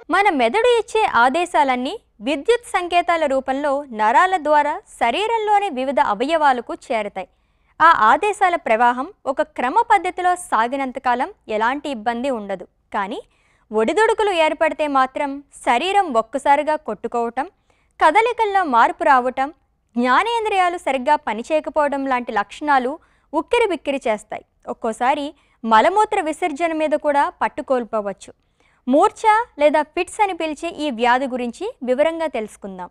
మన మెదడు ఇచ్చే ఆదేశాలన్నీ విద్యుత్ సంకేతాల రూపంలో నరాల ద్వారా శరీరంలోని వివిధ అవయవాలకు చేరతాయి ఆ ఆదేశాల ప్రవాహం ఒక క్రమ పద్ధతిలో సాగినంతకాలం ఎలాంటి ఇబ్బంది ఉండదు కానీ ఒడిదుడుకులు ఏర్పడితే మాత్రం శరీరం ఒక్కసారిగా కొట్టుకోవటం కదలికల్లో మార్పు రావటం జ్ఞానేంద్రియాలు సరిగ్గా పనిచేయకపోవడం లాంటి లక్షణాలు ఉక్కిరి బిక్కిరి చేస్తాయి ఒక్కోసారి మలమూత్ర విసర్జన మీద కూడా పట్టుకోల్పోవచ్చు మూర్ఛ లేదా ఫిట్స్ అని పిలిచే ఈ వ్యాధి గురించి వివరంగా తెలుసుకుందాం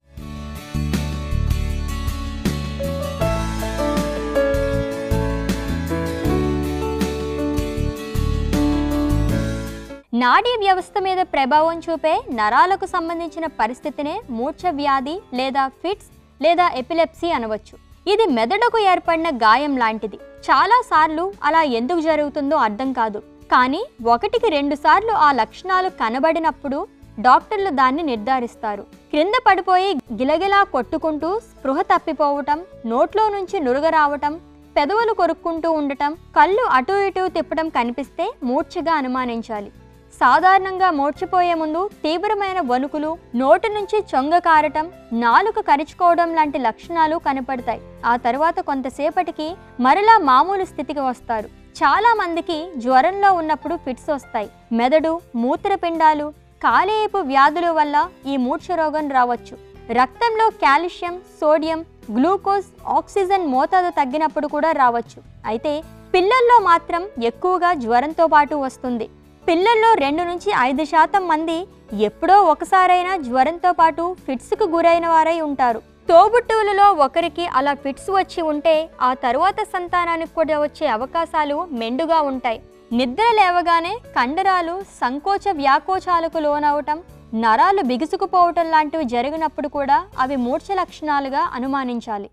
నాడీ వ్యవస్థ మీద ప్రభావం చూపే నరాలకు సంబంధించిన పరిస్థితినే మూర్ఛ వ్యాధి లేదా ఫిట్స్ లేదా ఎపిలెప్సీ అనవచ్చు ఇది మెదడుకు ఏర్పడిన గాయం లాంటిది చాలా సార్లు అలా ఎందుకు జరుగుతుందో అర్థం కాదు కానీ ఒకటికి రెండు సార్లు ఆ లక్షణాలు కనబడినప్పుడు డాక్టర్లు దాన్ని నిర్ధారిస్తారు క్రింద పడిపోయి గిలగిలా కొట్టుకుంటూ స్పృహ తప్పిపోవటం నోట్లో నుంచి నురుగ రావటం పెదవులు కొరుక్కుంటూ ఉండటం కళ్ళు అటు ఇటు తిప్పడం కనిపిస్తే మూర్ఛగా అనుమానించాలి సాధారణంగా మూర్చిపోయే ముందు తీవ్రమైన వణుకులు నోటి నుంచి చొంగ కారటం నాలుక కరుచుకోవడం లాంటి లక్షణాలు కనపడతాయి ఆ తర్వాత కొంతసేపటికి మరలా మామూలు స్థితికి వస్తారు చాలా మందికి జ్వరంలో ఉన్నప్పుడు ఫిట్స్ వస్తాయి మెదడు మూత్రపిండాలు కాలేయపు వ్యాధుల వల్ల ఈ మూర్ఛ రోగం రావచ్చు రక్తంలో కాల్షియం సోడియం గ్లూకోజ్ ఆక్సిజన్ మోతాదు తగ్గినప్పుడు కూడా రావచ్చు అయితే పిల్లల్లో మాత్రం ఎక్కువగా జ్వరంతో పాటు వస్తుంది పిల్లల్లో రెండు నుంచి ఐదు శాతం మంది ఎప్పుడో ఒకసారైనా జ్వరంతో పాటు ఫిట్స్కు గురైన వారై ఉంటారు తోబుట్టువులలో ఒకరికి అలా ఫిట్స్ వచ్చి ఉంటే ఆ తరువాత సంతానానికి కూడా వచ్చే అవకాశాలు మెండుగా ఉంటాయి నిద్ర లేవగానే కండరాలు సంకోచ వ్యాకోచాలకు లోనవటం నరాలు బిగుసుకుపోవటం లాంటివి జరిగినప్పుడు కూడా అవి మూర్ఛ లక్షణాలుగా అనుమానించాలి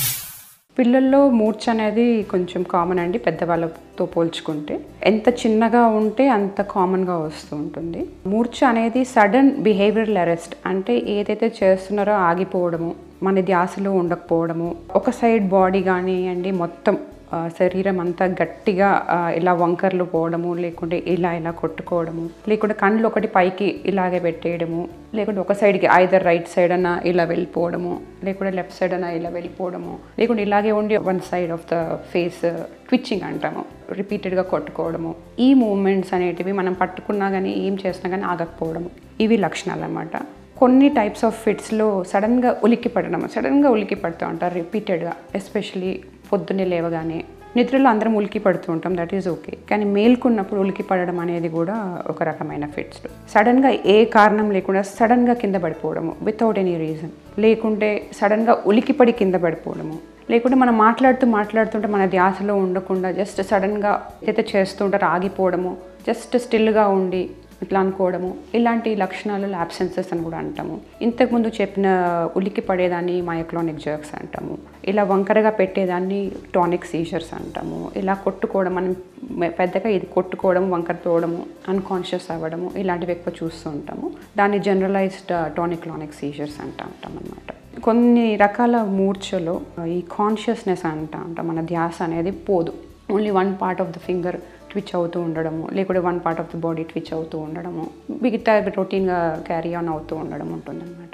పిల్లల్లో మూర్ఛ అనేది కొంచెం కామన్ అండి పెద్దవాళ్ళతో పోల్చుకుంటే ఎంత చిన్నగా ఉంటే అంత కామన్గా వస్తూ ఉంటుంది మూర్ఛ అనేది సడన్ బిహేవియరల్ అరెస్ట్ అంటే ఏదైతే చేస్తున్నారో ఆగిపోవడము మన ధ్యాసలో ఉండకపోవడము ఒక సైడ్ బాడీ కానివ్వండి మొత్తం ఆ, శరీరం అంతా గట్టిగా ఆ, ఇలా వంకర్లు పోవడము లేకుంటే ఇలా ఇలా కొట్టుకోవడము లేకుంటే కళ్ళు ఒకటి పైకి ఇలాగే పెట్టేయడము లేకుంటే ఒక సైడ్కి ఐదర్ రైట్ సైడ్ అన్న ఇలా వెళ్ళిపోవడము లేకుంటే లెఫ్ట్ సైడ్ అన్న ఇలా వెళ్ళిపోవడము లేకుంటే ఇలాగే ఉండి one side of the face twitching అంటాము రిపీటెడ్గా కొట్టుకోవడము ఈ మూమెంట్స్ అనేటివి మనం పట్టుకున్నా కానీ ఏం చేసినా కానీ ఆగకపోవడము ఇవి లక్షణాలు అన్నమాట కొన్ని టైప్స్ ఆఫ్ ఫిట్స్లో సడన్గా ఉలిక్కి పడడం సడన్గా ఉలిక్కి పడుతూ ఉంటారు రిపీటెడ్గా ఎస్పెషలీ పొద్దున్నే లేవగానే నిద్రలో అందరం ఉలికి పడుతూ ఉంటాం దట్ ఈజ్ ఓకే కానీ మేల్కొన్నప్పుడు ఉలికి పడడం అనేది కూడా ఒక రకమైన ఫిట్స్ సడన్గా ఏ కారణం లేకుండా సడన్గా కింద పడిపోవడము వితౌట్ ఎనీ రీజన్ లేకుంటే సడన్గా ఉలికిపడి కింద పడిపోవడము లేకుంటే మనం మాట్లాడుతూ మాట్లాడుతుంటే మన ధ్యాసలో ఉండకుండా జస్ట్ సడన్గా ఏదైతే చేస్తుంటారో ఆగిపోవడము జస్ట్ స్టిల్గా ఉండి ఇట్లా అనుకోవడము ఇలాంటి లక్షణాలు ల్యాబ్సెన్సెస్ అని కూడా అంటాము ఇంతకుముందు చెప్పిన ఉలికి పడేదాన్ని మయోక్లానిక్ జర్క్స్ అంటాము ఇలా వంకరగా పెట్టేదాన్ని టానిక్ సీజర్స్ అంటాము ఇలా కొట్టుకోవడం మనం మె- పెద్దగా ఇది కొట్టుకోవడం వంకరపోవడము అన్కాన్షియస్ అవ్వడము ఇలాంటివి ఎక్కువ చూస్తూ ఉంటాము దాన్ని జనరలైజ్డ్ టానిక్లానిక్ సీజర్స్ అంటా ఉంటాం అనమాట కొన్ని రకాల మూర్ఛలో ఈ కాన్షియస్నెస్ అంటా ఉంటాం మన ధ్యాస అనేది పోదు only one part of the finger twitch అవుతూ ఉండడము లేకుంటే one part of the body twitch అవుతూ ఉండడము మిగతా రొటీన్గా క్యారీ ఆన్ అవుతూ ఉండడం ఉంటుందన్నమాట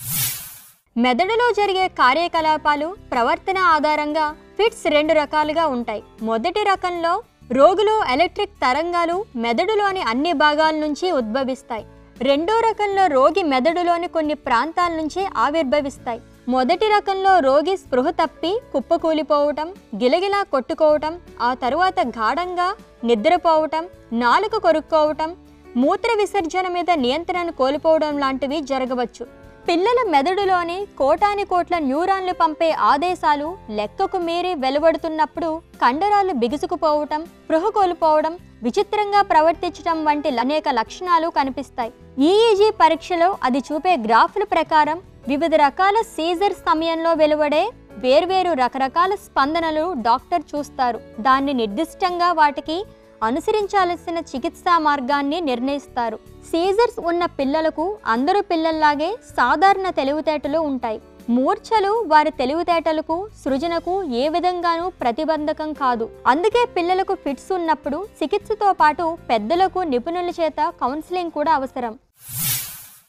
మెదడులో జరిగే కార్యకలాపాలు ప్రవర్తన ఆధారంగా ఫిట్స్ రెండు రకాలుగా ఉంటాయి మొదటి రకంలో రోగులు ఎలక్ట్రిక్ తరంగాలు మెదడులోని అన్ని భాగాల నుంచి ఉద్భవిస్తాయి రెండో రకంలో రోగి మెదడులోని కొన్ని ప్రాంతాల నుంచి ఆవిర్భవిస్తాయి మొదటి రకంలో రోగి స్పృహ తప్పి కుప్పకూలిపోవటం గిలగిలా కొట్టుకోవటం ఆ తరువాత గాఢంగా నిద్రపోవటం నాలుక కొరుక్కోవటం మూత్ర విసర్జన మీద నియంత్రణ కోల్పోవడం లాంటివి జరగవచ్చు పిల్లల మెదడులోని కోటాని కోట్ల న్యూరాన్లు పంపే ఆదేశాలు లెక్కకు మీరి వెలువడుతున్నప్పుడు కండరాలు బిగుసుకుపోవటం స్పృహ కోల్పోవడం విచిత్రంగా ప్రవర్తించడం వంటి అనేక లక్షణాలు కనిపిస్తాయి ఈఈజీ పరీక్షలో అది చూపే గ్రాఫ్ల ప్రకారం వివిధ రకాల సీజర్ సమయంలో వెలువడే వేర్వేరు రకరకాల స్పందనలు డాక్టర్ చూస్తారు దాన్ని నిర్దిష్టంగా వాటికి అనుసరించాల్సిన చికిత్సా మార్గాన్ని నిర్ణయిస్తారు సీజర్స్ ఉన్న పిల్లలకు అందరు పిల్లల్లాగే సాధారణ తెలివితేటలు ఉంటాయి మూర్ఛలు వారి తెలివితేటలకు సృజనకు ఏ విధంగానూ ప్రతిబంధకం కాదు అందుకే పిల్లలకు ఫిట్స్ ఉన్నప్పుడు చికిత్సతో పాటు పెద్దలకు నిపుణుల చేత కౌన్సిలింగ్ కూడా అవసరం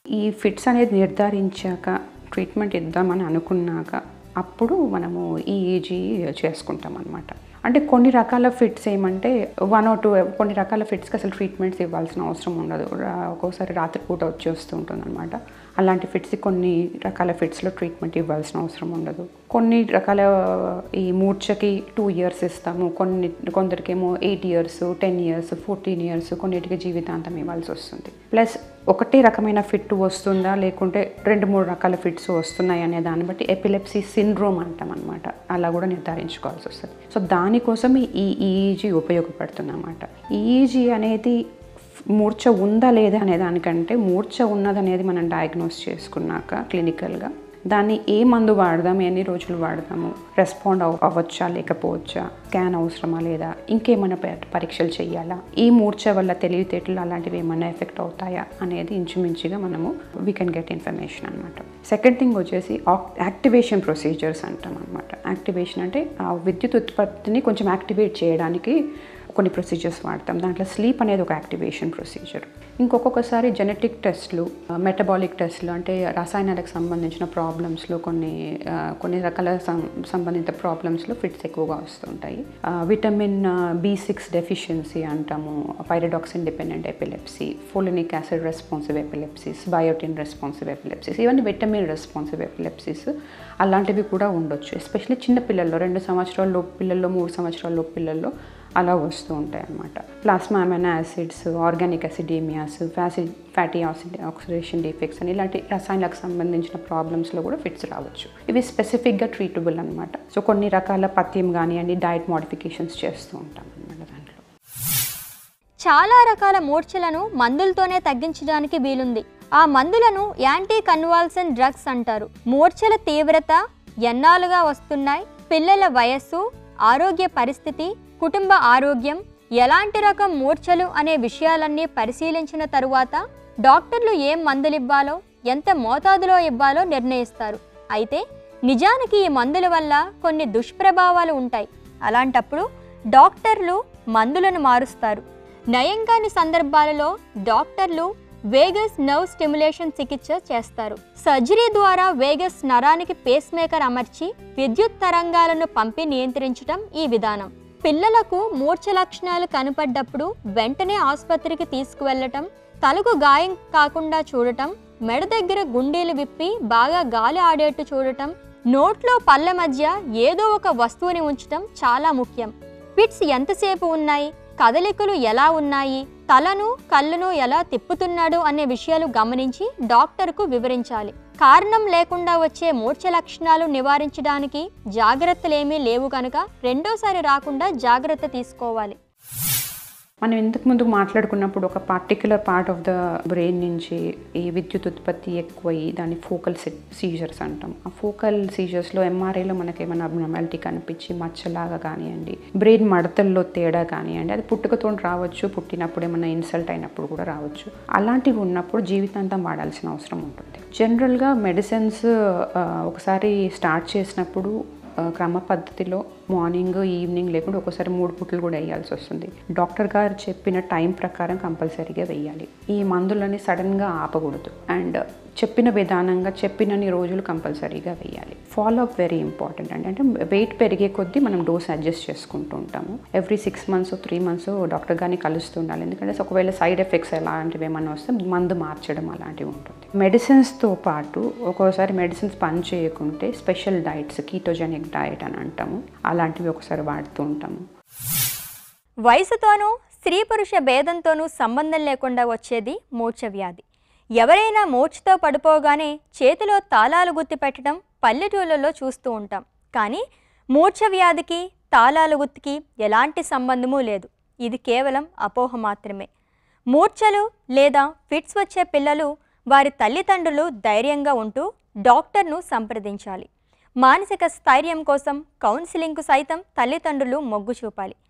ఈ ఫిట్స్ అనేది నిర్ధారించాక ట్రీట్మెంట్ ఇద్దామని అనుకున్నాక అప్పుడు మనము ఈఈజీ చేసుకుంటాం అనమాట అంటే కొన్ని రకాల ఫిట్స్ ఏమంటే వన్ ఆర్ టూ కొన్ని రకాల ఫిట్స్కి అసలు ట్రీట్మెంట్స్ ఇవ్వాల్సిన అవసరం ఉండదు రా- ఒక్కోసారి రాత్రిపూట వచ్చి వస్తూ ఉంటుంది అనమాట అలాంటి ఫిట్స్కి కొన్ని రకాల ఫిట్స్లో ట్రీట్మెంట్ ఇవ్వాల్సిన అవసరం ఉండదు కొన్ని రకాల ఈ మూర్ఛకి టూ ఇయర్స్ ఇస్తాము కొన్ని కొందరికేమో eight years ten years fourteen years కొన్నిటికి జీవితాంతం ఇవ్వాల్సి వస్తుంది ప్లస్ ఒకటే రకమైన ఫిట్ వస్తుందా లేకుంటే రెండు మూడు రకాల ఫిట్స్ వస్తున్నాయి అనే దాన్ని బట్టి ఎపిలెప్సీ సిండ్రోమ్ అంటాం అనమాట అలా కూడా నిర్ధారించుకోవాల్సి వస్తుంది సో దానికోసం ఈ ఈఈజీ ఉపయోగపడుతుంది అన్నమాట ఈఈజీ అనేది మూర్ఛ ఉందా లేదా అనే దానికంటే మూర్ఛ ఉన్నదనేది మనం డయాగ్నోస్ చేసుకున్నాక క్లినికల్గా దాన్ని ఏ మందు వాడదాం ఎన్ని రోజులు వాడదాము రెస్పాండ్ అవ అవ్వచ్చా లేకపోవచ్చా స్కాన్ అవసరమా లేదా ఇంకేమైనా ప- పరీక్షలు చేయాలా ఈ మూర్ఛ వల్ల తెలివితేటలు అలాంటివి ఏమైనా ఎఫెక్ట్ అవుతాయా అనేది ఇంచుమించుగా మనము వీ కెన్ గెట్ ఇన్ఫర్మేషన్ అనమాట సెకండ్ థింగ్ వచ్చేసి యాక్టివేషన్ ప్రొసీజర్స్ అంటాం అనమాట యాక్టివేషన్ అంటే ఆ విద్యుత్ ఉత్పత్తిని కొంచెం యాక్టివేట్ చేయడానికి కొన్ని ప్రొసీజర్స్ వాడతాం దాంట్లో స్లీప్ అనేది ఒక యాక్టివేషన్ ప్రొసీజర్ ఇంకొకసారి జెనెటిక్ టెస్ట్లు మెటబాలిక్ టెస్ట్లు అంటే రసాయనాలకు సంబంధించిన ప్రాబ్లమ్స్లో కొన్ని ఆ, కొన్ని రకాల సం సంబంధిత ప్రాబ్లమ్స్లో ఫిట్స్ ఎక్కువగా వస్తుంటాయి ఆ, విటమిన్ బి సిక్స్ డెఫిషియన్సీ అంటాము pyridoxine dependent epilepsy folinic acid responsive epilepsies biotin responsive epilepsies ఇవన్నీ విటమిన్ రెస్పాన్సివ్ ఎపిలెప్సీస్ అలాంటివి కూడా ఉండొచ్చు ఎస్పెషల్లీ చిన్న పిల్లల్లో రెండు సంవత్సరాల లోపు పిల్లల్లో మూడు సంవత్సరాల లోపు పిల్లల్లో అలా వస్తూ ఉంటాయి అన్నమాట plasma amino acids organic acidemias ఫ్యాసిడ్ ఫ్యాటీ ఆసిడ్ ఆక్సిడేషన్ డిఫెక్ట్స్ అని ఇలాంటి రసాయనాలకు సంబంధించిన ప్రాబ్లమ్స్లో కూడా ఫిట్స్ రావచ్చు ఇవి స్పెసిఫిక్గా ట్రీటబుల్ అనమాట సో కొన్ని రకాల పథ్యం కానివ్వండి డైట్ మోడిఫికేషన్స్ చేస్తూ ఉంటాం అనమాట దాంట్లో చాలా రకాల మూర్ఛలను మందులతోనే తగ్గించడానికి వీలుంది ఆ మందులను యాంటీ కన్వాల్సన్ డ్రగ్స్ అంటారు మూర్ఛల తీవ్రత ఎన్నాళ్ళుగా వస్తున్నాయి పిల్లల వయస్సు ఆరోగ్య పరిస్థితి కుటుంబ ఆరోగ్యం ఎలాంటి రకం మూర్ఛలు అనే విషయాలన్నీ పరిశీలించిన తరువాత డాక్టర్లు ఏం మందులు ఇవ్వాలో ఎంత మోతాదులో ఇవ్వాలో నిర్ణయిస్తారు అయితే నిజానికి ఈ మందుల వల్ల కొన్ని దుష్ప్రభావాలు ఉంటాయి అలాంటప్పుడు డాక్టర్లు మందులను మారుస్తారు నయం కాని సందర్భాలలో డాక్టర్లు వేగస్ నర్వ్ స్టిమ్యులేషన్ చికిత్స చేస్తారు సర్జరీ ద్వారా వేగస్ నరానికి పేస్ మేకర్ అమర్చి విద్యుత్ తరంగాలను పంపి నియంత్రించడం ఈ విధానం పిల్లలకు మూర్ఛ లక్షణాలు కనపడ్డప్పుడు వెంటనే ఆసుపత్రికి తీసుకువెళ్ళటం తలకు గాయం కాకుండా చూడటం మెడ దగ్గర గుండీలు విప్పి బాగా గాలి ఆడేట్టు చూడటం నోట్లో పళ్ళ మధ్య ఏదో ఒక వస్తువుని ఉంచటం చాలా ముఖ్యం ఫిట్స్ ఎంతసేపు ఉన్నాయి కదలికలు ఎలా ఉన్నాయి తలను కళ్ళను ఎలా తిప్పుతున్నాడు అనే విషయాలు గమనించి డాక్టర్కు వివరించాలి కారణం లేకుండా వచ్చే మూర్ఛ లక్షణాలు నివారించడానికి జాగ్రత్తలేమీ లేవు కనుక రెండోసారి రాకుండా జాగ్రత్త తీసుకోవాలి మనం ఇంతకు ముందు మాట్లాడుకున్నప్పుడు ఒక particular part of the brain నుంచి ఈ విద్యుత్ ఉత్పత్తి ఎక్కువయ్యి దాన్ని ఫోకల్ సీజర్స్ అంటాం ఆ ఫోకల్ సీజర్స్లో ఎంఆర్ఐలో మనకి ఏమైనా అబ్నార్మాలిటీ కనిపించి మచ్చలాగా కానివ్వండి బ్రెయిన్ మడతల్లో తేడా కానివ్వండి అది పుట్టుకతో రావచ్చు పుట్టినప్పుడు ఏమైనా ఇన్సల్ట్ అయినప్పుడు కూడా రావచ్చు అలాంటివి ఉన్నప్పుడు జీవితాంతం వాడాల్సిన అవసరం ఉంటుంది జనరల్గా మెడిసిన్స్ ఒకసారి స్టార్ట్ చేసినప్పుడు ఆ, క్రమ పద్ధతిలో మార్నింగ్ ఈవినింగ్ లేకుండా ఒక్కోసారి మూడు పుట్లు కూడా వేయాల్సి వస్తుంది డాక్టర్ గారు చెప్పిన టైం ప్రకారం కంపల్సరీగా వేయాలి ఈ మందులని సడన్గా ఆపకూడదు అండ్ చెప్పిన విధానంగా చెప్పినన్ని రోజులు కంపల్సరీగా వేయాలి ఫాలో అప్ వెరీ ఇంపార్టెంట్ అండి అంటే వెయిట్ పెరిగే కొద్దీ మనం డోస్ అడ్జస్ట్ చేసుకుంటూ ఉంటాము every six months three months doctor గారిని కలుస్తూ ఉండాలి ఎందుకంటే ఒకవేళ సైడ్ ఎఫెక్ట్స్ ఎలాంటివి ఏమైనా వస్తే మందు మార్చడం అలాంటివి ఉంటుంది మెడిసిన్స్తో పాటు ఒక్కోసారి మెడిసిన్స్ పని చేయకుంటే స్పెషల్ డైట్స్ కీటోజెనిక్ డైట్ అని అంటాము అలాంటివి ఒకసారి వాడుతూ ఉంటాము వయసుతోనూ స్త్రీ పురుష భేదంతోనూ సంబంధం లేకుండా వచ్చేది మూర్ఛ వ్యాధి ఎవరైనా మూర్ఛతో పడిపోగానే చేతిలో తాళాలు గుత్తి పెట్టడం పల్లెటూళ్ళలో చూస్తూ ఉంటాం కానీ మూర్ఛ వ్యాధికి తాళాలు గుత్తికి ఎలాంటి సంబంధమూ లేదు ఇది కేవలం అపోహ మాత్రమే మూర్ఛలు లేదా ఫిట్స్ వచ్చే పిల్లలు వారి తల్లిదండ్రులు ధైర్యంగా ఉంటూ డాక్టర్ను సంప్రదించాలి మానసిక స్థైర్యం కోసం కౌన్సిలింగ్కు సైతం తల్లిదండ్రులు మొగ్గు చూపాలి